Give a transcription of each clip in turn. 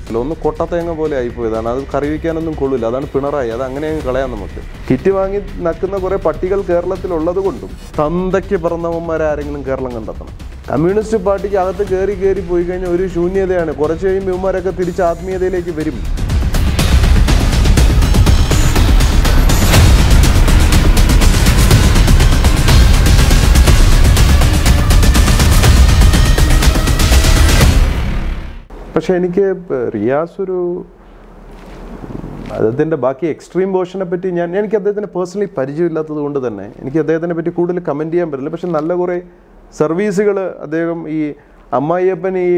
പറ്റില്ല ഒന്ന് കൊട്ടത്തേങ്ങ പോലെ ആയിപ്പോയതാണ് അത് കറി വയ്ക്കാനൊന്നും കൊള്ളില്ല അതാണ് പിണറായി അത് അങ്ങനെ അങ്ങ് കളയാം നമുക്ക് കിറ്റ് വാങ്ങി നക്കുന്ന കുറേ പട്ടികൾ കേരളത്തിലുള്ളത് കൊണ്ടും തന്തയ്ക്ക് പിറന്നവന്മാരാരെങ്കിലും കേരളം കണ്ടെത്തണം കമ്മ്യൂണിസ്റ്റ് പാർട്ടിക്ക് അകത്ത് കയറി കയറി പോയി കഴിഞ്ഞാൽ ഒരു ശൂന്യതയാണ് കുറച്ച് കഴിയുമ്പോൾ ഇവന്മാരൊക്കെ തിരിച്ച് ആത്മീയതയിലേക്ക് വരും പക്ഷെ എനിക്ക് പ- റിയാസ് ഒരു അദ്ദേഹത്തിൻ്റെ ബാക്കി എക്സ്ട്രീം വേർഷനെ പറ്റി ഞാൻ എനിക്ക് അദ്ദേഹത്തിന് പേഴ്സണലി പരിചയമില്ലാത്തത് കൊണ്ട് തന്നെ എനിക്ക് അദ്ദേഹത്തിനെ പറ്റി കൂടുതൽ കമൻറ്റ് ചെയ്യാൻ പറ്റില്ല പക്ഷെ നല്ല കുറേ സർവീസുകൾ അദ്ദേഹം ഈ അമ്മായിയപ്പൻ ഈ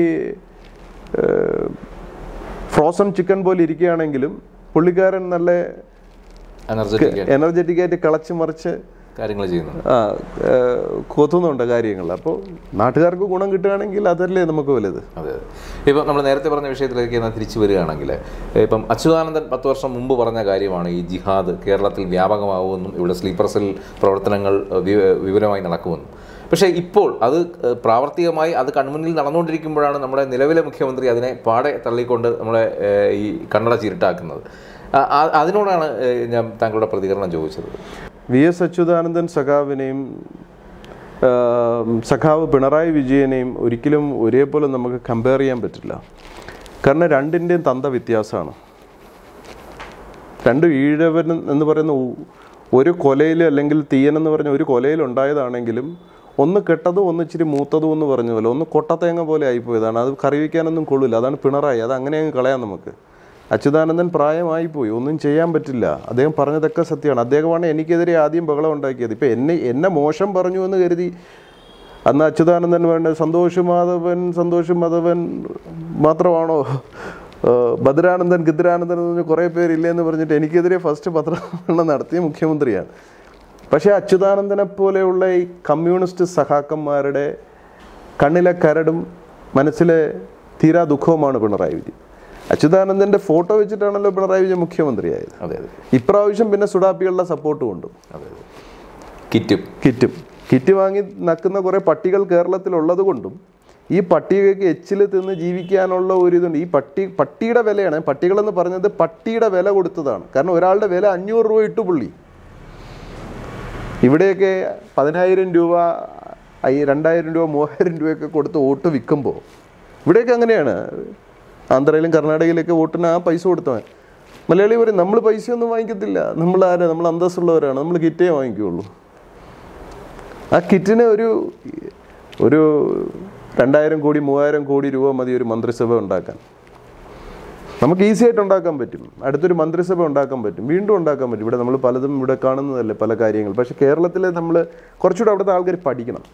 ഫ്രോസൺ ചിക്കൻ പോലെ ഇരിക്കുകയാണെങ്കിലും പുള്ളിക്കാരൻ നല്ല എനർജറ്റിക് എനർജറ്റിക് ആയിട്ട് കളച്ച് മറിച്ച് കാര്യങ്ങൾ ചെയ്യുന്നു ആ ഏഹ്, കൊത്തുന്നുണ്ട് കാര്യങ്ങൾ അപ്പോൾ നാട്ടുകാർക്ക് ഗുണം കിട്ടുകയാണെങ്കിൽ അതല്ലേ നമുക്ക് വലുത് അതെ അതെ ഇപ്പം നമ്മൾ നേരത്തെ പറഞ്ഞ വിഷയത്തിലേക്ക് ഞാൻ തിരിച്ചു വരികയാണെങ്കിൽ ഇപ്പം അച്യുതാനന്ദൻ പത്ത് വർഷം മുമ്പ് പറഞ്ഞ കാര്യമാണ് ഈ ജിഹാദ് കേരളത്തിൽ വ്യാപകമാവുമെന്നും ഇവിടെ സ്ലീപ്പർ സെൽ പ്രവർത്തനങ്ങൾ ഏഹ്, വി- വിപുലമായി നടക്കുമെന്നും പക്ഷേ ഇപ്പോൾ അത് ഏഹ്, പ്രാവർത്തികമായി അത് കൺമുന്നിൽ നടന്നുകൊണ്ടിരിക്കുമ്പോഴാണ് നമ്മുടെ നിലവിലെ മുഖ്യമന്ത്രി അതിനെ പാടെ തള്ളിക്കൊണ്ട് നമ്മളെ ഏഹ്, ഈ കണ്ണട ചിരുട്ടാക്കുന്നത് ആ- ആ- അതിനോടാണ് ഏഹ്, ഞാൻ താങ്കളുടെ പ്രതികരണം ചോദിച്ചത് വി എസ് അച്യുതാനന്ദൻ സഖാവിനെയും ആം, സഖാവ് പിണറായി വിജയനെയും ഒരിക്കലും ഒരേപോലെ നമുക്ക് കമ്പയർ ചെയ്യാൻ പറ്റില്ല കാരണം രണ്ടിൻ്റെയും തന്ത വ്യത്യാസമാണ് രണ്ട് ഈഴവൻ എന്ന് പറയുന്ന ഉ- ഒരു കൊലയിൽ അല്ലെങ്കിൽ തീയൻ എന്ന് പറഞ്ഞ ഒരു കൊലയിൽ ഉണ്ടായതാണെങ്കിലും ഒന്ന് കെട്ടതും ഒന്ന് ഇച്ചിരി മൂത്തതും എന്ന് പറഞ്ഞ പോലെ ഒന്ന് കൊട്ടത്തേങ്ങ പോലെ ആയിപ്പോയതാണ് അത് കറി വയ്ക്കാനൊന്നും കൊള്ളില്ല അതാണ് പിണറായി അത് അങ്ങനെ അങ്ങ് കളയാം നമുക്ക് അച്യുതാനന്ദൻ പ്രായമായിപ്പോയി ഒന്നും ചെയ്യാൻ പറ്റില്ല അദ്ദേഹം പറഞ്ഞതൊക്കെ സത്യമാണ് അദ്ദേഹമാണ് എനിക്കെതിരെ ആദ്യം ബഹളം ഉണ്ടാക്കിയത് ഇപ്പം എന്നെ എന്നെ മോശം പറഞ്ഞു എന്ന് കരുതി അന്ന് അച്യുതാനന്ദൻ വേണ്ട സന്തോഷ് മാധവൻ സന്തോഷ് മാധവൻ മാത്രമാണോ ഏഹ് ഭദ്രാനന്ദൻ ഗിദ്രാനന്ദൻ എന്ന് പറഞ്ഞ കുറേ പേരില്ലേ എന്ന് പറഞ്ഞിട്ട് എനിക്കെതിരെ ഫസ്റ്റ് പത്രസമ്മേളനം നടത്തിയ മുഖ്യമന്ത്രിയാണ് പക്ഷേ അച്യുതാനന്ദനെ പോലെയുള്ള ഈ കമ്മ്യൂണിസ്റ്റ് സഖാക്കന്മാരുടെ കണ്ണിലെ കരടും മനസ്സിലെ തീരാ ദുഃഖവുമാണ് പിണറായി വിജയൻ അച്യുതാനന്ദൻ്റെ ഫോട്ടോ വെച്ചിട്ടാണല്ലോ പിണറായി വിജയൻ മുഖ്യമന്ത്രിയായത് അതെ അതെ ഇപ്രാവശ്യം പിന്നെ സുഡാപ്പികളുടെ സപ്പോർട്ട് കൊണ്ടും അതെ അതെ കിറ്റും കിറ്റും കിറ്റ് വാങ്ങി നക്കുന്ന കുറേ പട്ടികൾ കേരളത്തിലുള്ളത് കൊണ്ടും ഈ പട്ടികയ്ക്ക് എച്ചിൽ തിന്ന് ജീവിക്കാനുള്ള ഒരു ഇതുണ്ട് ഈ പട്ടി പട്ടിയുടെ വിലയാണ് പട്ടികളെന്ന് പറഞ്ഞത് പട്ടിയുടെ വില കൊടുത്തതാണ് കാരണം ഒരാളുടെ വില അഞ്ഞൂറ് രൂപ ഇട്ടു പുള്ളി ഇവിടെയൊക്കെ പതിനായിരം രൂപ ഐ രണ്ടായിരം രൂപ മൂവായിരം രൂപയൊക്കെ കൊടുത്ത് വോട്ട് വിൽക്കുമ്പോൾ ഇവിടെയൊക്കെ അങ്ങനെയാണ് ആന്ധ്രയിലും കർണാടകയിലൊക്കെ വോട്ടിന് ആ പൈസ കൊടുത്തവൻ മലയാളി പറയും നമ്മൾ പൈസയൊന്നും വാങ്ങിക്കത്തില്ല നമ്മൾ ആരാ നമ്മൾ അന്തസ്സുള്ളവരാണ് നമ്മൾ കിറ്റേ വാങ്ങിക്കുകയുള്ളൂ ആ കിറ്റിന് ഒരു ഒരു രണ്ടായിരം കോടി മൂവായിരം കോടി രൂപ മതി ഒരു മന്ത്രിസഭ ഉണ്ടാക്കാൻ നമുക്ക് ഈസി ആയിട്ട് ഉണ്ടാക്കാൻ പറ്റും അടുത്തൊരു മന്ത്രിസഭ ഉണ്ടാക്കാൻ പറ്റും വീണ്ടും ഉണ്ടാക്കാൻ പറ്റും ഇവിടെ നമ്മൾ പലതും ഇവിടെ കാണുന്നതല്ലേ പല കാര്യങ്ങൾ പക്ഷേ കേരളത്തിൽ നമ്മൾ കുറച്ചുകൂടെ അവിടുത്തെ ആൾക്കാർ പഠിക്കണം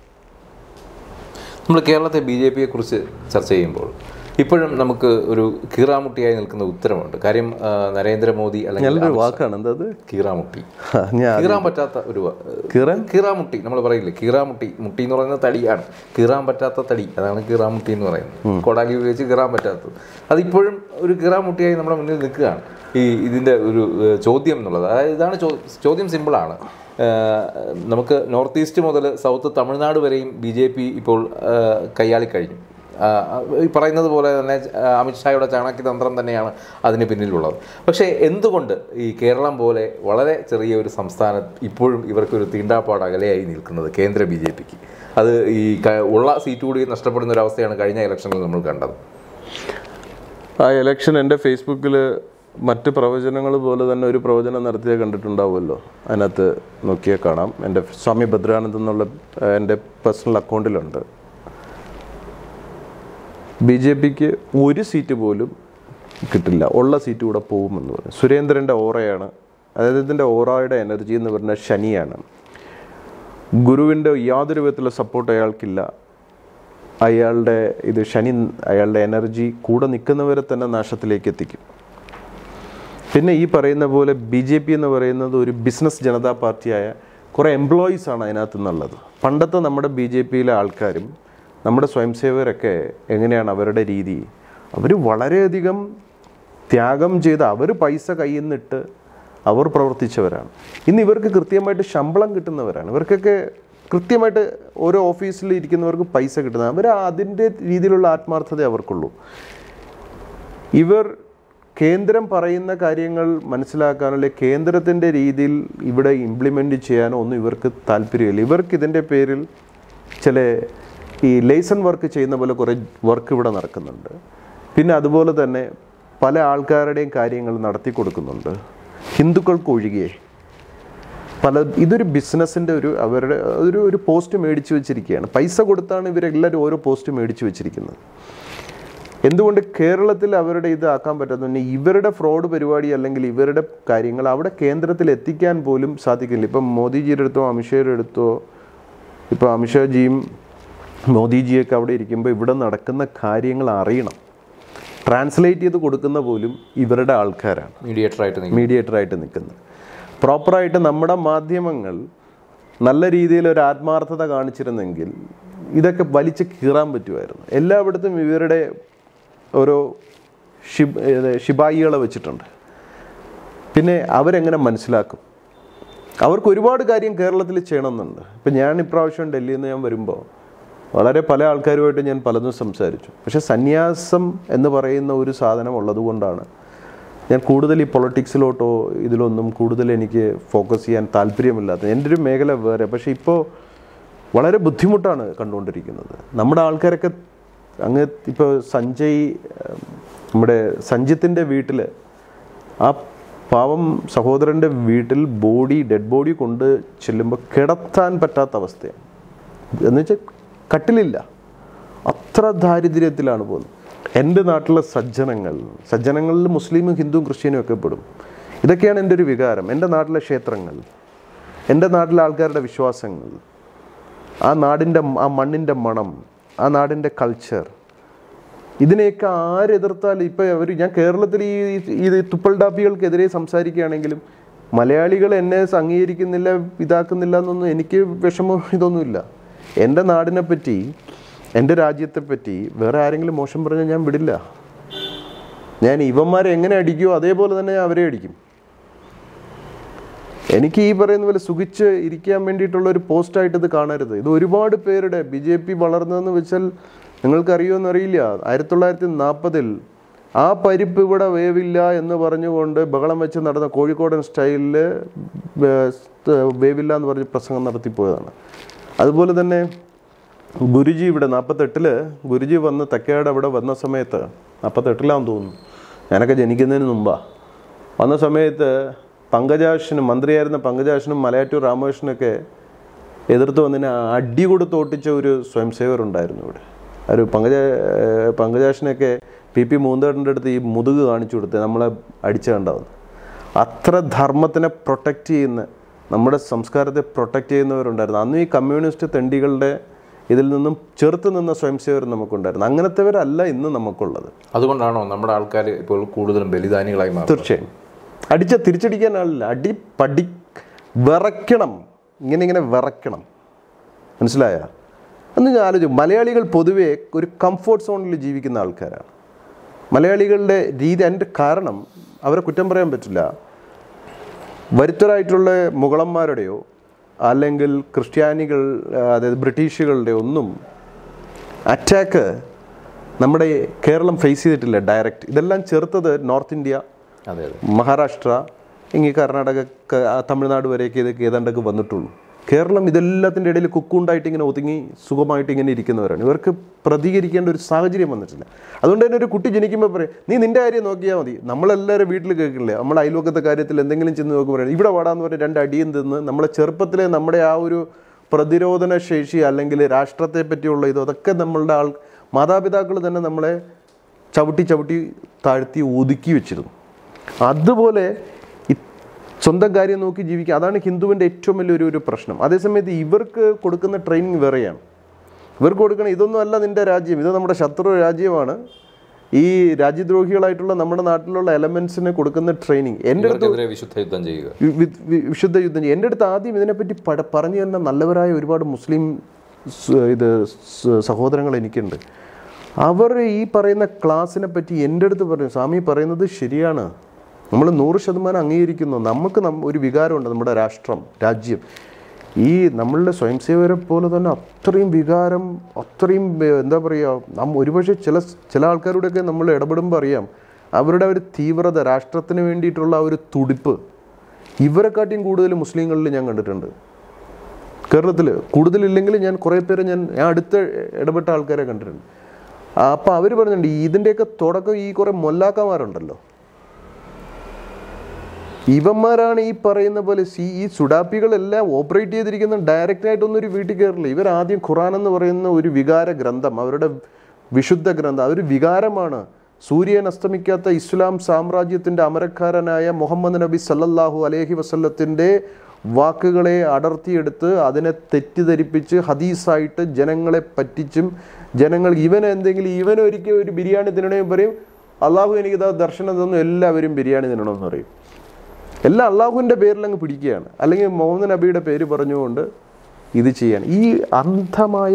നമ്മൾ കേരളത്തെ ബി ജെ പിയെ കുറിച്ച് ചർച്ച ചെയ്യുമ്പോൾ ഇപ്പോഴും നമുക്ക് ഒരു കീറാമുട്ടിയായി നിൽക്കുന്ന ഉത്തരമുണ്ട് കാര്യം ആ, നരേന്ദ്രമോദി അല്ലെങ്കിൽ നല്ലൊരു വാക്കാണ് എന്താ അത് കീറാമുട്ടി ഞാൻ കീറാൻ പറ്റാത്ത ഒരു വ- കീറാൻ കീറാമുട്ടി നമ്മൾ പറയില്ലേ കീറാമുട്ടി മുട്ടി എന്ന് പറയുന്നത് തടിയാണ് കീറാൻ പറ്റാത്ത തടി അതാണ് കീറാമുട്ടി എന്ന് പറയുന്നത് കൊടാലി ഉപയോഗിച്ച് കീറാൻ പറ്റാത്തത് അതിപ്പോഴും ഒരു കീറാമുട്ടിയായി നമ്മുടെ മുന്നിൽ നിൽക്കുകയാണ് ഈ ഇതിൻ്റെ ഒരു ഏഹ്, ചോദ്യം എന്നുള്ളത് അതായത് ഇതാണ് ചോ- ചോദ്യം സിമ്പിളാണ് ഏഹ്, നമുക്ക് നോർത്ത് ഈസ്റ്റ് മുതൽ സൗത്ത് തമിഴ്നാട് വരെയും ബി ജെ പി ഇപ്പോൾ ഏഹ്, കൈയാളിക്കഴിഞ്ഞു ആ, ഈ പറയുന്നത് പോലെ തന്നെ ആ, അമിത്ഷായുടെ ചാണക്യതന്ത്രം തന്നെയാണ് അതിന് പിന്നിലുള്ളത് പക്ഷേ എന്തുകൊണ്ട് ഈ കേരളം പോലെ വളരെ ചെറിയ ഒരു സംസ്ഥാനം ഇപ്പോഴും ഇവർക്കൊരു തീണ്ടാപ്പാട് അകലെയായി നിൽക്കുന്നത് കേന്ദ്ര ബി ജെ പിക്ക് അത് ഈ ക- ഉള്ള സീറ്റ് കൂടി നഷ്ടപ്പെടുന്ന ഒരു അവസ്ഥയാണ് കഴിഞ്ഞ ഇലക്ഷനിൽ നമ്മൾ കണ്ടത് ആ ഇലക്ഷൻ എൻ്റെ ഫേസ്ബുക്കിൽ മറ്റ് പ്രവചനങ്ങൾ പോലെ തന്നെ ഒരു പ്രവചനം നടത്തിയ കണ്ടിട്ടുണ്ടാവുമല്ലോ അതിനകത്ത് നോക്കിയാൽ കാണാം എൻ്റെ സ്വാമി ഭദ്രാനന്ദ് എന്നുള്ള ആ, എൻ്റെ പേഴ്സണൽ അക്കൗണ്ടിലുണ്ട് ബി ജെ പിക്ക് ഒരു സീറ്റ് പോലും കിട്ടില്ല ഉള്ള സീറ്റ് കൂടെ പോകുമെന്ന് പറഞ്ഞു സുരേന്ദ്രൻ്റെ ഓറയാണ് അതായത് ഇതിൻ്റെ ഓറയുടെ എനർജി എന്ന് പറഞ്ഞാൽ ശനിയാണ് ഗുരുവിൻ്റെ യാതൊരു വിധത്തിലുള്ള സപ്പോർട്ട് അയാൾക്കില്ല അയാളുടെ ഇത് ശനി അയാളുടെ എനർജി കൂടെ നിൽക്കുന്നവരെ തന്നെ നാശത്തിലേക്ക് എത്തിക്കും പിന്നെ ഈ പറയുന്ന പോലെ ബി ജെ പി എന്ന് പറയുന്നത് ഒരു ബിസിനസ് ജനതാ പാർട്ടിയായ കുറേ എംപ്ലോയീസ് ആണ് അതിനകത്ത് നിന്നുള്ളത് പണ്ടത്തെ നമ്മുടെ ബി ജെ പിയിലെ ആൾക്കാരും നമ്മുടെ സ്വയംസേവകരൊക്കെ എങ്ങനെയാണ് അവരുടെ രീതി അവർ വളരെയധികം ത്യാഗം ചെയ്ത് അവർ പൈസ കയ്യിൽ നിന്നിട്ട് അവർ പ്രവർത്തിച്ചവരാണ് ഇന്ന് ഇവർക്ക് കൃത്യമായിട്ട് ശമ്പളം കിട്ടുന്നവരാണ് ഇവർക്കൊക്കെ കൃത്യമായിട്ട് ഓരോ ഓഫീസിൽ ഇരിക്കുന്നവർക്ക് പൈസ കിട്ടുന്നത് അവർ അതിൻ്റെ രീതിയിലുള്ള ആത്മാർത്ഥത അവർക്കുള്ളൂ ഇവർ കേന്ദ്രം പറയുന്ന കാര്യങ്ങൾ മനസ്സിലാക്കാനോ അല്ലെങ്കിൽ കേന്ദ്രത്തിൻ്റെ രീതിയിൽ ഇവിടെ ഇംപ്ലിമെൻ്റ് ചെയ്യാനോ ഒന്നും ഇവർക്ക് താല്പര്യമില്ല ഇവർക്ക് ഇതിൻ്റെ പേരിൽ ചില ഈ ലേസൺ വർക്ക് ചെയ്യുന്ന പോലെ കുറേ വർക്ക് ഇവിടെ നടക്കുന്നുണ്ട് പിന്നെ അതുപോലെ തന്നെ പല ആൾക്കാരുടെയും കാര്യങ്ങൾ നടത്തി കൊടുക്കുന്നുണ്ട് ഹിന്ദുക്കൾക്ക് ഒഴികെ പല ഇതൊരു ബിസിനസ്സിൻ്റെ ഒരു അവരുടെ ഒരു ഒരു പോസ്റ്റ് മേടിച്ച് വെച്ചിരിക്കുകയാണ് പൈസ കൊടുത്താണ് ഇവരെല്ലാവരും ഓരോ പോസ്റ്റ് മേടിച്ച് വെച്ചിരിക്കുന്നത് എന്തുകൊണ്ട് കേരളത്തിൽ അവരുടെ ഇത് ആക്കാൻ പറ്റാത്ത ഇവരുടെ ഫ്രോഡ് പരിപാടി അല്ലെങ്കിൽ ഇവരുടെ കാര്യങ്ങൾ അവിടെ കേന്ദ്രത്തിൽ എത്തിക്കാൻ പോലും സാധിക്കില്ല ഇപ്പം മോദിജിയുടെ അടുത്തോ അമിത്ഷായുടെ അടുത്തോ ഇപ്പോൾ അമിത്ഷാജിയും മോദിജിയൊക്കെ അവിടെ ഇരിക്കുമ്പോൾ ഇവിടെ നടക്കുന്ന കാര്യങ്ങൾ അറിയണം ട്രാൻസ്ലേറ്റ് ചെയ്ത് കൊടുക്കുന്ന പോലും ഇവരുടെ ആൾക്കാരാണ് മീഡിയേറ്റർ ആയിട്ട് നിൽക്കും മീഡിയേറ്ററായിട്ട് നിൽക്കുന്നത് പ്രോപ്പറായിട്ട് നമ്മുടെ മാധ്യമങ്ങൾ നല്ല രീതിയിൽ ഒരു ആത്മാർത്ഥത കാണിച്ചിരുന്നെങ്കിൽ ഇതൊക്കെ വലിച്ച് കീറാൻ പറ്റുമായിരുന്നു എല്ലായിടത്തും ഇവരുടെ ഓരോ ഷിബ് ഏത് ഷിബായികളെ വെച്ചിട്ടുണ്ട് പിന്നെ അവരെങ്ങനെ മനസ്സിലാക്കും അവർക്ക് ഒരുപാട് കാര്യം കേരളത്തിൽ ചെയ്യണമെന്നുണ്ട് ഇപ്പം ഞാൻ ഇപ്രാവശ്യം ഡൽഹിയിൽ നിന്ന് ഞാൻ വരുമ്പോൾ വളരെ പല ആൾക്കാരുമായിട്ട് ഞാൻ പലതും സംസാരിച്ചു പക്ഷേ സന്യാസം എന്ന് പറയുന്ന ഒരു സാധനം ഉള്ളതുകൊണ്ടാണ് ഞാൻ കൂടുതൽ ഈ പൊളിറ്റിക്സിലോട്ടോ ഇതിലൊന്നും കൂടുതൽ എനിക്ക് ഫോക്കസ് ചെയ്യാൻ താല്പര്യമില്ലാത്തത് എൻ്റെ ഒരു മേഖല വേറെ പക്ഷേ ഇപ്പോൾ വളരെ ബുദ്ധിമുട്ടാണ് കണ്ടുകൊണ്ടിരിക്കുന്നത് നമ്മുടെ ആൾക്കാരൊക്കെ അങ്ങ് ഇപ്പോൾ സഞ്ജയ് ഉം, നമ്മുടെ സഞ്ജിത്തിൻ്റെ വീട്ടിൽ ആ പാവം സഹോദരൻ്റെ വീട്ടിൽ ബോഡി ഡെഡ് ബോഡി കൊണ്ട് ചെല്ലുമ്പോൾ കിടത്താൻ പറ്റാത്ത അവസ്ഥയാണ് എന്ന് വെച്ചാൽ കട്ടിലില്ല അത്ര ദാരിദ്ര്യത്തിലാണ് പോകുന്നത് എൻ്റെ നാട്ടിലെ സജ്ജനങ്ങൾ സജ്ജനങ്ങളിൽ മുസ്ലിമും ഹിന്ദുവും ക്രിസ്ത്യനും ഒക്കെ പെടും ഇതൊക്കെയാണ് എൻ്റെ ഒരു വികാരം എൻ്റെ നാട്ടിലെ ക്ഷേത്രങ്ങൾ എൻ്റെ നാട്ടിലെ ആൾക്കാരുടെ വിശ്വാസങ്ങൾ ആ നാടിൻ്റെ ആ മണ്ണിൻ്റെ മണം ആ നാടിൻ്റെ കൾച്ചർ ഇതിനെയൊക്കെ ആരെതിർത്താൽ ഇപ്പോൾ അവർ ഞാൻ കേരളത്തിൽ ഈ ഈ തുപ്പൽ ഡാപ്പികൾക്കെതിരെ സംസാരിക്കുകയാണെങ്കിലും മലയാളികൾ എന്നെ അംഗീകരിക്കുന്നില്ല ഇതാക്കുന്നില്ല എന്നൊന്നും എനിക്ക് വിഷമം ഇതൊന്നുമില്ല എൻ്റെ നാടിനെ പറ്റി എൻ്റെ രാജ്യത്തെ പറ്റി വേറെ ആരെങ്കിലും മോശം പറഞ്ഞാൽ ഞാൻ വിടില്ല ഞാൻ ഇവന്മാരെ എങ്ങനെ അടിക്കുമോ അതേപോലെ തന്നെ ഞാൻ അവരെ അടിക്കും എനിക്ക് ഈ പറയുന്ന പോലെ സുഖിച്ച് ഇരിക്കാൻ വേണ്ടിയിട്ടുള്ള ഒരു പോസ്റ്റായിട്ട് ഇത് കാണരുത് ഇത് ഒരുപാട് പേരുടെ ബി ജെ പി വളർന്നതെന്ന് വെച്ചാൽ നിങ്ങൾക്കറിയുമെന്ന് അറിയില്ല ആയിരത്തി തൊള്ളായിരത്തി നാൽപ്പതിൽ ആ പരിപ്പ് ഇവിടെ വേവില്ല എന്ന് പറഞ്ഞുകൊണ്ട് ബഹളം വെച്ച് നടന്ന കോഴിക്കോടൻ സ്റ്റൈലിൽ വേവില്ല എന്ന് പറഞ്ഞ് പ്രസംഗം നടത്തിപ്പോയതാണ് അതുപോലെ തന്നെ ഗുരുജി ഇവിടെ നാൽപ്പത്തെട്ടില് ഗുരുജി വന്ന് തെക്കേടെ അവിടെ വന്ന സമയത്ത് നാൽപ്പത്തെട്ടിലാന്ന് തോന്നുന്നു ഞാനൊക്കെ ജനിക്കുന്നതിന് മുമ്പാ വന്ന സമയത്ത് പങ്കജാഷനും മന്ത്രിയായിരുന്ന പങ്കജാഷനും മലയാറ്റൂർ രാമകൃഷ്ണനൊക്കെ എതിർത്ത് വന്നതിന് അടി കൊടുത്ത് ഓട്ടിച്ച ഒരു സ്വയം സേവർ ഉണ്ടായിരുന്നു ഇവിടെ ഒരു പങ്കജ ഏഹ് പങ്കജാഷനൊക്കെ പി പി മൂന്തേട്ടൻ്റെ അടുത്ത് ഈ മുതുക് കാണിച്ചു കൊടുത്ത് നമ്മളെ അടിച്ചു കണ്ടാവുന്നു അത്ര ധർമ്മത്തിനെ പ്രൊട്ടക്റ്റ് ചെയ്യുന്ന നമ്മുടെ സംസ്കാരത്തെ പ്രൊട്ടക്റ്റ് ചെയ്യുന്നവരുണ്ടായിരുന്നു അന്ന് ഈ കമ്മ്യൂണിസ്റ്റ് തെണ്ടികളുടെ ഇതിൽ നിന്നും ചെറുത്ത് നിന്ന സ്വയംസേവർ നമുക്കുണ്ടായിരുന്നു അങ്ങനത്തെവരല്ല ഇന്ന് നമുക്കുള്ളത് അതുകൊണ്ടാണോ നമ്മുടെ ആൾക്കാർ ഇപ്പോൾ കൂടുതലും ബലിദാനികളായി മാറുന്നത് തീർച്ചയായും അടിച്ച തിരിച്ചടിക്കാൻ ആളില്ല അടി പടി വിറയ്ക്കണം ഇങ്ങനെ ഇങ്ങനെ വിറയ്ക്കണം മനസ്സിലായ എന്ന് ഞാൻ ആലോചിക്കും മലയാളികൾ പൊതുവെ ഒരു കംഫോർട്ട് സോണിൽ ജീവിക്കുന്ന ആൾക്കാരാണ് മലയാളികളുടെ രീതി അതിൻ്റെ കാരണം അവരെ കുറ്റം പറയാൻ പറ്റില്ല വരുത്തരായിട്ടുള്ള മുഗളന്മാരുടെയോ അല്ലെങ്കിൽ ക്രിസ്ത്യാനികൾ അതായത് ബ്രിട്ടീഷുകളുടെ ഒന്നും അറ്റാക്ക് നമ്മുടെ കേരളം ഫേസ് ചെയ്തിട്ടില്ല ഡയറക്റ്റ് ഇതെല്ലാം ചേർത്തത് നോർത്ത് ഇന്ത്യ അതെ അതെ മഹാരാഷ്ട്ര ഇങ്ങനെ കർണാടക ക- ആ തമിഴ്നാട് വരെയൊക്കെ ഇതൊക്കെ ഏതാണ്ടൊക്കെ വന്നിട്ടുള്ളൂ കേരളം ഇതെല്ലാത്തിൻ്റെ ഇടയിൽ കുക്കുണ്ടായിട്ട് ഇങ്ങനെ ഒതുങ്ങി സുഖമായിട്ട് ഇങ്ങനെ ഇരിക്കുന്നവരാണ് ഇവർക്ക് പ്രതികരിക്കേണ്ട ഒരു സാഹചര്യം വന്നിട്ടില്ല അതുകൊണ്ട് തന്നെ ഒരു കുട്ടി ജനിക്കുമ്പോൾ പറയും നീ നിന്റെ കാര്യം നോക്കിയാൽ മതി നമ്മളെല്ലാവരും വീട്ടിൽ കേൾക്കില്ലേ നമ്മൾ അയൽവക്കത്തെ കാര്യത്തിൽ എന്തെങ്കിലും ചെന്ന് നോക്കി പറയാം ഇവിടെ വാടാന്ന് പറഞ്ഞ് രണ്ട് അടിയും തിന്ന് നമ്മളെ ചെറുപ്പത്തിലെ നമ്മുടെ ആ ഒരു പ്രതിരോധന ശേഷി അല്ലെങ്കിൽ രാഷ്ട്രത്തെ പറ്റിയുള്ള ഇത് അതൊക്കെ നമ്മളുടെ ആൾ മാതാപിതാക്കൾ തന്നെ നമ്മളെ ചവിട്ടി ചവിട്ടി താഴ്ത്തി ഒതുക്കി വെച്ചിരുന്നു അതുപോലെ ഈ സ്വന്തം കാര്യം നോക്കി ജീവിക്കുക അതാണ് ഹിന്ദുവിൻ്റെ ഏറ്റവും വലിയൊരു ഒരു പ്രശ്നം അതേസമയത്ത് ഇവർക്ക് കൊടുക്കുന്ന ട്രെയിനിങ് വേറെയാണ് ഇവർക്ക് കൊടുക്കണം ഇതൊന്നും അല്ല നിൻ്റെ രാജ്യം ഇത് നമ്മുടെ ശത്രു രാജ്യമാണ് ഈ രാജ്യദ്രോഹികളായിട്ടുള്ള നമ്മുടെ നാട്ടിലുള്ള എലമെൻസിന് കൊടുക്കുന്ന ട്രെയിനിങ് എൻ്റെ അടുത്ത് ഇവർക്കെതിരെ വിശുദ്ധ യുദ്ധം ചെയ്യുക വി- വി- വി- വിശുദ്ധ യുദ്ധം ചെയ്യും എൻ്റെ അടുത്ത് ആദ്യം ഇതിനെപ്പറ്റി പട പറഞ്ഞു തന്ന നല്ലവരായ ഒരുപാട് മുസ്ലിം സ് ഇത് സ് സഹോദരങ്ങൾ എനിക്കുണ്ട് അവർ ഈ പറയുന്ന ക്ലാസ്സിനെ പറ്റി എൻ്റെ അടുത്ത് പറഞ്ഞു സ്വാമി പറയുന്നത് ശരിയാണ് നമ്മൾ നൂറ് ശതമാനം അംഗീകരിക്കുന്നു നമുക്ക് നം- ഒരു വികാരമുണ്ട് നമ്മുടെ രാഷ്ട്രം രാജ്യം ഈ നമ്മളുടെ സ്വയംസേവരെ പോലെ തന്നെ അത്രയും വികാരം അത്രയും ഏർ, എന്താ പറയുക നാം ഒരുപക്ഷെ ചില ചില ആൾക്കാരോടൊക്കെ നമ്മൾ ഇടപെടുമ്പോൾ അറിയാം അവരുടെ ഒരു തീവ്രത രാഷ്ട്രത്തിന് വേണ്ടിയിട്ടുള്ള ആ ഒരു തുടിപ്പ് ഇവരെക്കാട്ടിയും കൂടുതൽ മുസ്ലിങ്ങളിൽ ഞാൻ കണ്ടിട്ടുണ്ട് കേരളത്തിൽ കൂടുതലില്ലെങ്കിൽ ഞാൻ കുറേ പേരെ ഞാൻ ഞാൻ അടുത്ത് ഇടപെട്ട ആൾക്കാരെ കണ്ടിട്ടുണ്ട് അപ്പം അവർ പറഞ്ഞിട്ടുണ്ട് ഇതിൻ്റെയൊക്കെ തുടക്കം ഈ കുറേ മൊല്ലാക്കന്മാരുണ്ടല്ലോ ഇവന്മാരാണ് ഈ പറയുന്ന പോലെ സി ഈ സുഡാപ്പികളെല്ലാം ഓപ്പറേറ്റ് ചെയ്തിരിക്കുന്ന ഡയറക്റ്റ് ആയിട്ടൊന്നും ഒരു വീട്ടിൽ കയറില്ല ഇവർ ആദ്യം ഖുറാൻ എന്ന് പറയുന്ന ഒരു വികാര ഗ്രന്ഥം അവരുടെ വിശുദ്ധ ഗ്രന്ഥം അതൊരു വികാരമാണ് സൂര്യൻ അസ്തമിക്കാത്ത ഇസ്ലാം സാമ്രാജ്യത്തിൻ്റെ അമരക്കാരനായ മുഹമ്മദ് നബി സല്ലല്ലാഹു അലൈഹി വസല്ലത്തിൻ്റെ വാക്കുകളെ അടർത്തിയെടുത്ത് അതിനെ തെറ്റിദ്ധരിപ്പിച്ച് ഹദീസായിട്ട് ജനങ്ങളെ പറ്റിച്ചും ജനങ്ങൾ ഇവൻ എന്തെങ്കിലും ഇവൻ ഒരിക്കൽ ഒരു ബിരിയാണി തിന്നണമെങ്കിൽ പറയും അള്ളാഹു എനിക്കിതാ ദർശനം തന്നു എല്ലാവരും ബിരിയാണി തിന്നണമെന്ന് പറയും എല്ലാം അള്ളാഹുവിൻ്റെ പേരിൽ അങ്ങ് പിടിക്കുകയാണ് അല്ലെങ്കിൽ മുഹമ്മദ് നബിയുടെ പേര് പറഞ്ഞുകൊണ്ട് ഇത് ചെയ്യാണ് ഈ അന്ധമായ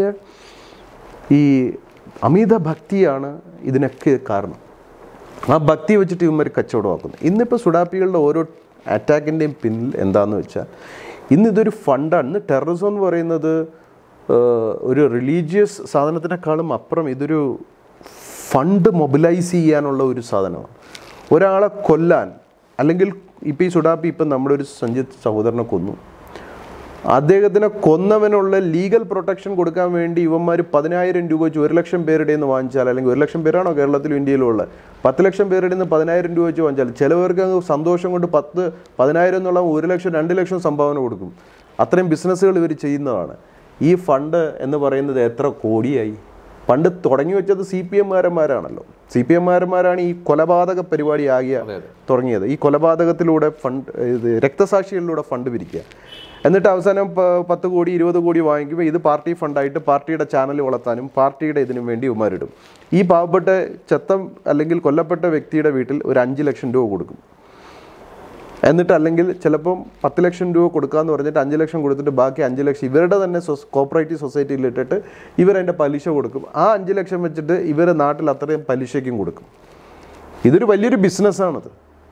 ഈ അമിത ഭക്തിയാണ് ഇതിനൊക്കെ കാരണം ആ ഭക്തി വെച്ചിട്ട് ഇവന്മാർ കച്ചവടമാക്കുന്നു ഇന്നിപ്പോൾ സുഡാപ്പികളുടെ ഓരോ അറ്റാക്കിൻ്റെയും പിന്നിൽ എന്താണെന്ന് വെച്ചാൽ ഇന്ന് ഇതൊരു ഫണ്ടാണ് ഇന്ന് ടെററിസം എന്ന് പറയുന്നത് ഏഹ്, ഒരു റിലീജിയസ് സാധനത്തിനേക്കാളും അപ്പുറം ഇതൊരു ഫണ്ട് മൊബിലൈസ് ചെയ്യാനുള്ള ഒരു സാധനമാണ് ഒരാളെ കൊല്ലാൻ അല്ലെങ്കിൽ ഇപ്പോൾ ഈ സുഡാപ്പി ഇപ്പം നമ്മുടെ ഒരു സഞ്ജിത്ത് സഹോദരനെ കൊന്നു അദ്ദേഹത്തിനെ കൊന്നവനുള്ള ലീഗൽ പ്രൊട്ടക്ഷൻ കൊടുക്കാൻ വേണ്ടി ഇവന്മാർ പതിനായിരം രൂപ വെച്ച് ഒരു ലക്ഷം പേരുടെ നിന്ന് വാങ്ങിച്ചാൽ അല്ലെങ്കിൽ ഒരു ലക്ഷം പേരാണോ കേരളത്തിലും ഇന്ത്യയിലും ഉള്ളത് പത്ത് ലക്ഷം പേരുടെ നിന്ന് പതിനായിരം രൂപ വെച്ച് വാങ്ങിച്ചാൽ ചിലവർക്ക് അങ്ങ് സന്തോഷം കൊണ്ട് പത്ത് പതിനായിരം എന്നുള്ള ഒരു ലക്ഷം രണ്ട് ലക്ഷം സംഭാവന കൊടുക്കും അത്രയും ബിസിനസ്സുകൾ ഇവർ ചെയ്യുന്നതാണ് ഈ ഫണ്ട് എന്ന് പറയുന്നത് എത്ര കോടിയായി പണ്ട് തുടങ്ങി വെച്ചത് സി പി എംമാരന്മാരാണല്ലോ സി പി എംമാരന്മാരാണ് ഈ കൊലപാതക പരിപാടി ആകിയ തുടങ്ങിയത് ഈ കൊലപാതകത്തിലൂടെ ഫണ്ട് ഇത് രക്തസാക്ഷികളിലൂടെ ഫണ്ട് പിരിക്കുക എന്നിട്ട് അവസാനം പ- പത്ത് കോടി ഇരുപത് കോടി വാങ്ങിക്കുമ്പോൾ ഇത് പാർട്ടി ഫണ്ടായിട്ട് പാർട്ടിയുടെ ചാനൽ വളർത്താനും പാർട്ടിയുടെ ഇതിനും വേണ്ടി ഉമാരിടും ഈ പാവപ്പെട്ട ചെത്തം അല്ലെങ്കിൽ കൊല്ലപ്പെട്ട വ്യക്തിയുടെ വീട്ടിൽ ഒരു അഞ്ച് ലക്ഷം രൂപ കൊടുക്കും എന്നിട്ട് അല്ലെങ്കിൽ ചിലപ്പം പത്ത് ലക്ഷം രൂപ കൊടുക്കാന്ന് പറഞ്ഞിട്ട് അഞ്ച് ലക്ഷം കൊടുത്തിട്ട് ബാക്കി അഞ്ച് ലക്ഷം ഇവരുടെ തന്നെ സൊസ് കോപ്പറേറ്റീവ് സൊസൈറ്റിയിൽ ഇട്ടിട്ട് ഇവരതിൻ്റെ പലിശ കൊടുക്കും ആ അഞ്ച് ലക്ഷം വെച്ചിട്ട് ഇവർ നാട്ടിൽ അത്രയും പലിശയ്ക്കും കൊടുക്കും ഇതൊരു വലിയൊരു ബിസിനസ്സാണത്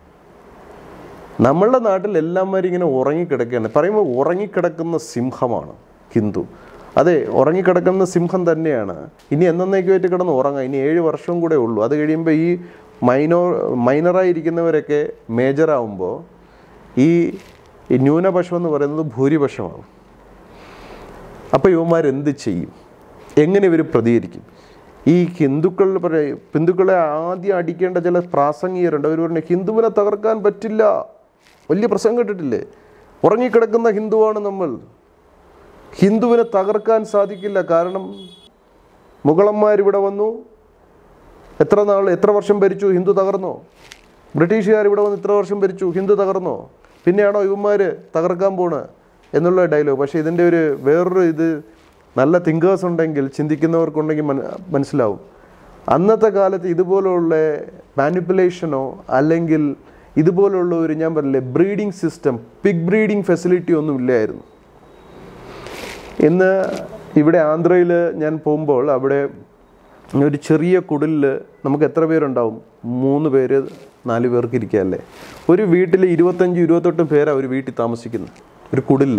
നമ്മളുടെ നാട്ടിൽ എല്ലാവരും ഇങ്ങനെ ഉറങ്ങിക്കിടക്കുകയാണ് പറയുമ്പോൾ ഉറങ്ങിക്കിടക്കുന്ന സിംഹമാണ് ഹിന്ദു അതെ ഉറങ്ങിക്കിടക്കുന്ന സിംഹം തന്നെയാണ് ഇനി എന്നേക്കുമായിട്ട് കിടന്ന് ഉറങ്ങാം ഇനി ഏഴ് വർഷം കൂടെ ഉള്ളൂ അത് കഴിയുമ്പോൾ ഈ മൈനോ മൈനറായിരിക്കുന്നവരൊക്കെ മേജറാവുമ്പോൾ ഈ ഈ ന്യൂനപക്ഷം എന്ന് പറയുന്നത് ഭൂരിപക്ഷമാവും അപ്പോൾ ഇവന്മാർ എന്ത് ചെയ്യും എങ്ങനെ ഇവർ പ്രതികരിക്കും ഈ ഹിന്ദുക്കൾ പറയ ഹിന്ദുക്കളെ ആദ്യം അടിക്കേണ്ട ചില പ്രാസംഗികരുണ്ട് അവർ പറഞ്ഞു ഹിന്ദുവിനെ തകർക്കാൻ പറ്റില്ല വലിയ പ്രസംഗം കേട്ടിട്ടില്ലേ ഉറങ്ങിക്കിടക്കുന്ന ഹിന്ദുവാണ് നമ്മൾ ഹിന്ദുവിനെ തകർക്കാൻ സാധിക്കില്ല കാരണം മുഗളന്മാരിവിടെ വന്നു എത്ര നാൾ എത്ര വർഷം ഭരിച്ചു ഹിന്ദു തകർന്നോ ബ്രിട്ടീഷുകാർ ഇവിടെ വന്ന് ഇത്ര വർഷം ഭരിച്ചു ഹിന്ദു തകർന്നോ പിന്നെയാണോ ഇവന്മാർ തകർക്കാൻ പോണ് എന്നുള്ള ഡയലോഗ് പക്ഷേ ഇതിൻ്റെ ഒരു വേറൊരു ഇത് നല്ല തിങ്കേഴ്സ് ഉണ്ടെങ്കിൽ ചിന്തിക്കുന്നവർക്കുണ്ടെങ്കിൽ മന- മനസ്സിലാവും അന്നത്തെ കാലത്ത് ഇതുപോലുള്ള മാനിപ്പുലേഷനോ അല്ലെങ്കിൽ ഇതുപോലുള്ള ഒരു ഞാൻ പറഞ്ഞില്ലേ breeding system pig breeding facility ഒന്നും ഇല്ലായിരുന്നു ഇന്ന് ഇവിടെ ആന്ധ്രയിൽ ഞാൻ പോകുമ്പോൾ അവിടെ ഒരു ചെറിയ കുടിലിൽ നമുക്ക് എത്ര പേരുണ്ടാവും മൂന്ന് പേര് നാല് പേർക്ക് ഇരിക്കുകയല്ലേ ഒരു വീട്ടിൽ ഇരുപത്തഞ്ച് ഇരുപത്തെട്ടും പേരാണ് ഒരു വീട്ടിൽ താമസിക്കുന്നത് ഒരു കുടിലിൽ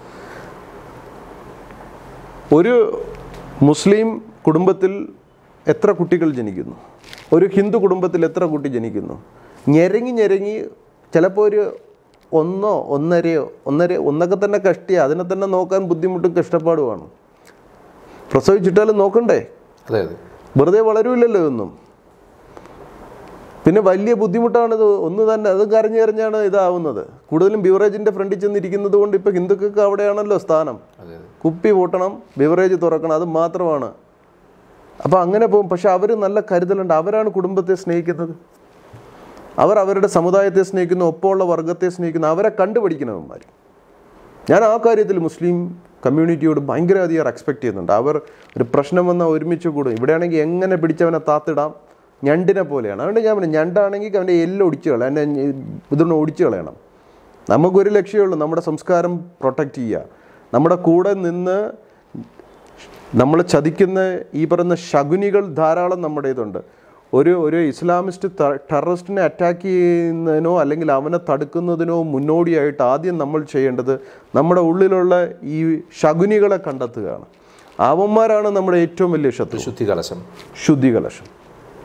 ഒരു മുസ്ലിം കുടുംബത്തിൽ എത്ര കുട്ടികൾ ജനിക്കുന്നു ഒരു ഹിന്ദു കുടുംബത്തിൽ എത്ര കുട്ടി ജനിക്കുന്നു ഞെരങ്ങി ഞെരങ്ങി ചിലപ്പോൾ ഒരു ഒന്നോ ഒന്നരയോ ഒന്നര ഒന്നൊക്കെ തന്നെ കഷ്ടിയാണ് അതിനെ തന്നെ നോക്കാൻ ബുദ്ധിമുട്ടും കഷ്ടപ്പാടുമാണ് പ്രസവിച്ചിട്ടാലും നോക്കണ്ടേ അതെ അതെ വെറുതെ വളരൂല്ലല്ലോ ഇതൊന്നും പിന്നെ വലിയ ബുദ്ധിമുട്ടാണ് ഇത് ഒന്ന് തന്നെ അത് കരഞ്ഞ് കരഞ്ഞാണ് ഇതാവുന്നത് കൂടുതലും ബിവറേജിൻ്റെ ഫ്രണ്ടിൽ ചെന്നിരിക്കുന്നത് കൊണ്ട് ഇപ്പോൾ ഹിന്ദുക്കൾക്ക് അവിടെയാണല്ലോ സ്ഥാനം അതെ അതെ കുപ്പി പൂട്ടണം ബിവറേജ് തുറക്കണം അത് മാത്രമാണ് അപ്പോൾ അങ്ങനെ പോകും പക്ഷെ അവർ നല്ല കരുതലുണ്ട് അവരാണ് കുടുംബത്തെ സ്നേഹിക്കുന്നത് അവർ അവരുടെ സമുദായത്തെ സ്നേഹിക്കുന്നു ഒപ്പമുള്ള വർഗത്തെ സ്നേഹിക്കുന്നു അവരെ കണ്ടുപഠിക്കണവന്മാർ ഞാൻ ആ കാര്യത്തിൽ മുസ്ലിം കമ്മ്യൂണിറ്റിയോട് ഭയങ്കര അധികം റെസ്പെക്ട് ചെയ്യുന്നുണ്ട് അവർ ഒരു പ്രശ്നം വന്നാൽ ഒരുമിച്ച് കൂടും ഇവിടെയാണെങ്കിൽ എങ്ങനെ പിടിച്ചവനെ താത്തിടാം ഞണ്ടിനെ പോലെയാണ് അതുകൊണ്ട് ഞാൻ പറഞ്ഞു ഞണ്ടാണെങ്കിൽ അവൻ്റെ എല്ലാം ഒടിച്ചു കളയാം എൻ്റെ ഇതൊന്ന് ഒടിച്ചു കളയണം നമുക്കൊരു ലക്ഷ്യമേ ഉള്ളൂ നമ്മുടെ സംസ്കാരം പ്രൊട്ടക്റ്റ് ചെയ്യുക നമ്മുടെ കൂടെ നിന്ന് നമ്മൾ ചതിക്കുന്ന ഈ പറയുന്ന ശകുനികൾ ധാരാളം നമ്മുടെ ഇതുണ്ട് ഒരു ഒരു ഇസ്ലാമിസ്റ്റ് ടെററിസ്റ്റിനെ അറ്റാക്ക് ചെയ്യുന്നതിനോ അല്ലെങ്കിൽ അവനെ തടുക്കുന്നതിനോ മുന്നോടിയായിട്ട് ആദ്യം നമ്മൾ ചെയ്യേണ്ടത് നമ്മുടെ ഉള്ളിലുള്ള ഈ ശകുനികളെ കണ്ടെത്തുകയാണ് അവന്മാരാണ് നമ്മുടെ ഏറ്റവും വലിയ ശത്രു ശുദ്ധി കലശം ശുദ്ധി കലശം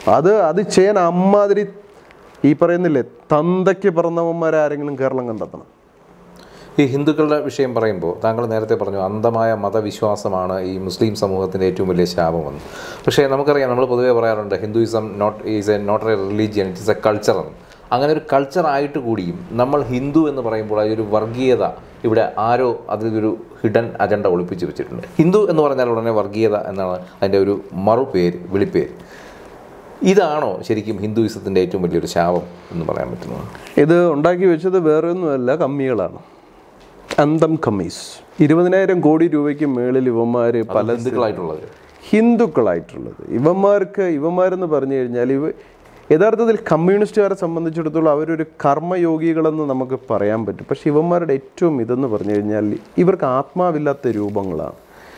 അത് അത് ചെയ്യാൻ അമ്മാതിരി ഈ പറയുന്നില്ലേ തന്തയ്ക്ക് പിറന്നവന്മാരെ ആരെങ്കിലും കേരളം കണ്ടെത്തണം ഈ ഹിന്ദുക്കളുടെ വിഷയം പറയുമ്പോൾ താങ്കൾ നേരത്തെ പറഞ്ഞു അന്ധമായ മതവിശ്വാസമാണ് ഈ മുസ്ലിം സമൂഹത്തിൻ്റെ ഏറ്റവും വലിയ ശാപമെന്ന് പക്ഷേ നമുക്കറിയാം നമ്മൾ പൊതുവേ പറയാറുണ്ട് Hinduism not is a not a religion it is a culture എന്ന് അങ്ങനെ ഒരു കൾച്ചർ ആയിട്ട് കൂടിയും നമ്മൾ ഹിന്ദു എന്ന് പറയുമ്പോൾ അതൊരു വർഗീയത ഇവിടെ ആരോ അതിലൊരു ഹിഡൻ അജണ്ട ഒളിപ്പിച്ച് വെച്ചിട്ടുണ്ട് ഹിന്ദു എന്ന് പറഞ്ഞാൽ ഉടനെ വർഗീയത എന്നാണ് അതിൻ്റെ ഒരു മറുപേര് വിളിപ്പേര് ഇതാണോ ശരിക്കും ഹിന്ദുയിസത്തിൻ്റെ ഏറ്റവും വലിയൊരു ശാപം എന്ന് പറയാൻ പറ്റുന്നത് ഇത് ഉണ്ടാക്കി വെച്ചത് വേറെ ഒന്നുമല്ല കമ്മികളാണ് അന്തം കമ്മീസ് ഇരുപതിനായിരം കോടി രൂപയ്ക്ക് മേളിൽ ഇവന്മാർ പല ഹിന്ദുക്കളായിട്ടുള്ളത് ഹിന്ദുക്കളായിട്ടുള്ളത് ഇവന്മാർക്ക് ഇവന്മാരെന്ന് പറഞ്ഞു കഴിഞ്ഞാൽ ഇവ യഥാർത്ഥത്തിൽ കമ്മ്യൂണിസ്റ്റുകാരെ സംബന്ധിച്ചിടത്തോളം അവരൊരു കർമ്മയോഗികളെന്ന് നമുക്ക് പറയാൻ പറ്റും പക്ഷെ ഇവന്മാരുടെ ഏറ്റവും ഇതെന്ന് പറഞ്ഞു കഴിഞ്ഞാൽ ഇവർക്ക് ആത്മാവില്ലാത്ത രൂപങ്ങളാണ്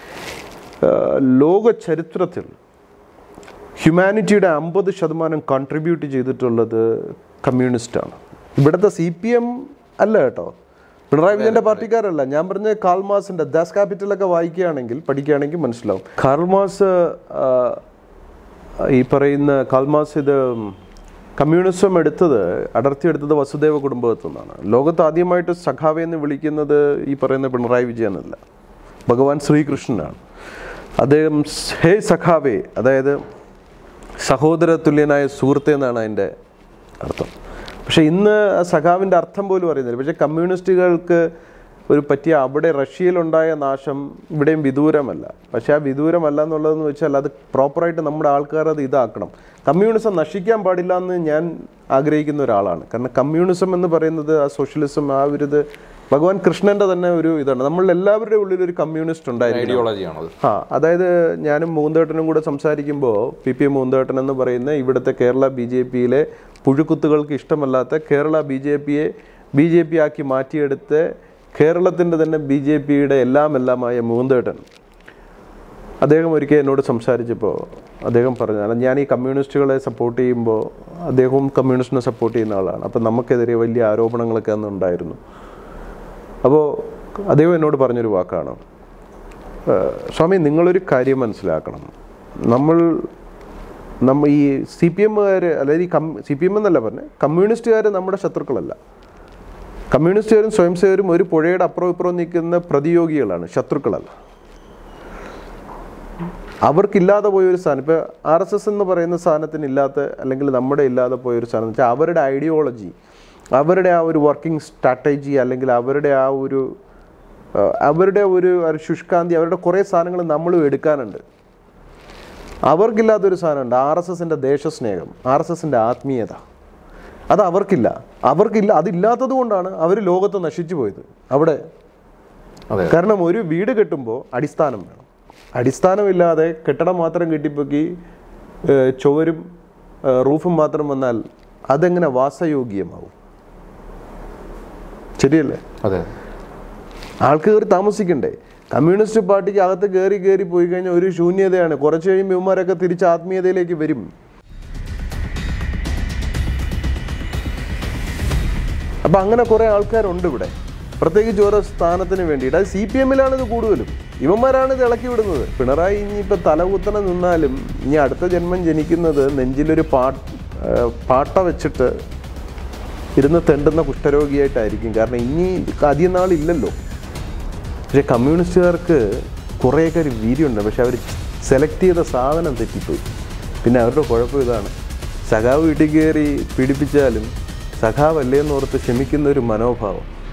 ആഹ് ലോക ചരിത്രത്തിൽ ഹ്യൂമാനിറ്റിയുടെ അമ്പത് ശതമാനം കോൺട്രിബ്യൂട്ട് ചെയ്തിട്ടുള്ളത് കമ്മ്യൂണിസ്റ്റാണ് ഇവിടുത്തെ സി പി എം അല്ല കേട്ടോ പിണറായി വിജയന്റെ പാർട്ടിക്കാരല്ല ഞാൻ പറഞ്ഞ കാൾമാസിന്റെ ദാസ് ക്യാപിറ്റലൊക്കെ വായിക്കുകയാണെങ്കിൽ പഠിക്കുകയാണെങ്കിൽ മനസ്സിലാവും കാൾമാസ് ആ, ഈ പറയുന്ന കാൾമാസ് ഇത് കമ്മ്യൂണിസം എടുത്തത് അടർത്തിയെടുത്തത് വസുദേവ കുടുംബത്തിൽ നിന്നാണ് ലോകത്ത് ആദ്യമായിട്ട് സഖാവെ എന്ന് വിളിക്കുന്നത് ഈ പറയുന്ന പിണറായി വിജയനല്ല ഭഗവാൻ ശ്രീകൃഷ്ണനാണ് അദ്ദേഹം ഹേ സഖാവേ അതായത് സഹോദര തുല്യനായ സുഹൃത്തെ എന്നാണ് അതിൻ്റെ അർത്ഥം പക്ഷെ ഇന്ന് ആ സഖാവിൻ്റെ അർത്ഥം പോലും അറിയുന്നില്ല പക്ഷേ കമ്മ്യൂണിസ്റ്റുകൾക്ക് ഒരു പറ്റിയ അവിടെ റഷ്യയിലുണ്ടായ നാശം ഇവിടെയും വിദൂരമല്ല പക്ഷെ ആ വിദൂരമല്ല എന്നുള്ളതെന്ന് വെച്ചാൽ അത് പ്രോപ്പറായിട്ട് നമ്മുടെ ആൾക്കാർ അത് ഇതാക്കണം കമ്മ്യൂണിസം നശിക്കാൻ പാടില്ല എന്ന് ഞാൻ ആഗ്രഹിക്കുന്ന ഒരാളാണ് കാരണം കമ്മ്യൂണിസം എന്ന് പറയുന്നത് ആ സോഷ്യലിസം ആ ഒരു ഇത് ഭഗവാൻ കൃഷ്ണന്റെ തന്നെ ഒരു ഇതാണ് നമ്മൾ എല്ലാവരുടെ ഉള്ളിൽ ഒരു കമ്മ്യൂണിസ്റ്റ് ഉണ്ടായിരിക്കും ഐഡിയോളജിയാണത് ആ അതായത് ഞാനും മൂന്തേട്ടനും കൂടെ സംസാരിക്കുമ്പോൾ പി പി മൂന്തേട്ടൻ എന്ന് പറയുന്ന ഇവിടുത്തെ കേരള ബി ജെ പിയിലെ പുഴുക്കുത്തുകൾക്ക് ഇഷ്ടമല്ലാത്ത കേരള ബി ജെ പിയെ ബി ജെ പി ആക്കി മാറ്റിയെടുത്ത് കേരളത്തിൻ്റെ തന്നെ ബി ജെ പിയുടെ എല്ലാം എല്ലാമായ മൂന്തേട്ടൻ അദ്ദേഹം ഒരിക്കൽ എന്നോട് സംസാരിച്ചപ്പോൾ അദ്ദേഹം പറഞ്ഞു "അല്ല, ഞാൻ ഈ കമ്മ്യൂണിസ്റ്റുകളെ സപ്പോർട്ട് ചെയ്യുമ്പോൾ അദ്ദേഹവും കമ്മ്യൂണിസ്റ്റിനെ സപ്പോർട്ട് ചെയ്യുന്ന ആളാണ് അപ്പം നമുക്കെതിരെ വലിയ ആരോപണങ്ങളൊക്കെ അന്ന് ഉണ്ടായിരുന്നു അപ്പോൾ അദ്ദേഹം എന്നോട് പറഞ്ഞൊരു വാക്കാണ് ഏഹ്, സ്വാമി നിങ്ങളൊരു കാര്യം മനസ്സിലാക്കണം നമ്മൾ നമ്മ ഈ സി പി എമ്മുകാർ അതായത് ഈ കം സി പി എം എന്നല്ല പറഞ്ഞത് കമ്മ്യൂണിസ്റ്റുകാർ നമ്മുടെ ശത്രുക്കളല്ല കമ്മ്യൂണിസ്റ്റുകാരും സ്വയംസേവരും ഒരു പുഴയുടെ അപ്പുറം ഇപ്പുറം നിൽക്കുന്ന പ്രതിയോഗികളാണ് ശത്രുക്കളല്ല അവർക്കില്ലാതെ പോയ ഒരു സാധനം ഇപ്പോൾ ആർ എസ് എസ് എന്ന് പറയുന്ന സാധനത്തിന് ഇല്ലാത്ത അല്ലെങ്കിൽ നമ്മുടെ ഇല്ലാതെ പോയ ഒരു സാധനം എന്ന് വെച്ചാൽ അവരുടെ ഐഡിയോളജി അവരുടെ ആ ഒരു വർക്കിംഗ് സ്ട്രാറ്റജി അല്ലെങ്കിൽ അവരുടെ ആ ഒരു ആ, അവരുടെ ഒരു ഒരു ശുഷ്കാന്തി അവരുടെ കുറേ സാധനങ്ങൾ നമ്മളും എടുക്കാനുണ്ട് അവർക്കില്ലാത്തൊരു സാധനമുണ്ട് ആർ എസ് എസിൻ്റെ ദേശസ്നേഹം ആർ എസ് എസിൻ്റെ ആത്മീയത അത് അവർക്കില്ല അവർക്കില്ല അതില്ലാത്തത് കൊണ്ടാണ് അവർ ലോകത്ത് നശിച്ചു പോയത് അവിടെ അതെ കാരണം ഒരു വീട് കെട്ടുമ്പോൾ അടിസ്ഥാനം വേണം അടിസ്ഥാനമില്ലാതെ കെട്ടിടം മാത്രം കെട്ടിപ്പൊക്കി ഏഹ്, ചുവരും ഏഹ്, റൂഫും മാത്രം വന്നാൽ അതെങ്ങനെ വാസയോഗ്യമാവും ശരിയല്ലേ അതെ ആൾക്ക് കയറി താമസിക്കണ്ടേ കമ്മ്യൂണിസ്റ്റ് പാർട്ടിക്ക് അകത്ത് കയറി കയറി പോയി കഴിഞ്ഞാൽ ഒരു ശൂന്യതയാണ് കുറച്ച് കഴിയുമ്പോൾ ഇവന്മാരൊക്കെ തിരിച്ച് ആത്മീയതയിലേക്ക് വരും അപ്പം അങ്ങനെ കുറേ ആൾക്കാരുണ്ട് ഇവിടെ പ്രത്യേകിച്ച് ഓരോ സ്ഥാനത്തിന് വേണ്ടിയിട്ട് അത് സി പി എമ്മിലാണ് ഇത് കൂടുതലും ഇവന്മാരാണ് ഇത് ഇളക്കി വിടുന്നത് പിണറായി ഇനിയിപ്പോൾ തലകുത്തനെ നിന്നാലും ഇനി അടുത്ത ജന്മം ജനിക്കുന്നത് നെഞ്ചിലൊരു പാ ഏഹ് പാട്ട വെച്ചിട്ട് ഇരുന്ന് തെണ്ടുന്ന കുഷ്ഠരോഗിയായിട്ടായിരിക്കും കാരണം ഇനി അധികം നാളില്ലല്ലോ പക്ഷെ കമ്മ്യൂണിസ്റ്റുകാർക്ക് കുറേയൊക്കെ ഒരു വീര്യമുണ്ട് പക്ഷെ അവർ സെലക്ട് ചെയ്ത സാധനം തെറ്റിപ്പോയി പിന്നെ അവരുടെ കുഴപ്പം ഇതാണ് സഖാവ് വീട്ടിൽ കയറി പീഡിപ്പിച്ചാലും സഖാവല്ലേ എന്നോർത്ത് ക്ഷമിക്കുന്ന ഒരു മനോഭാവം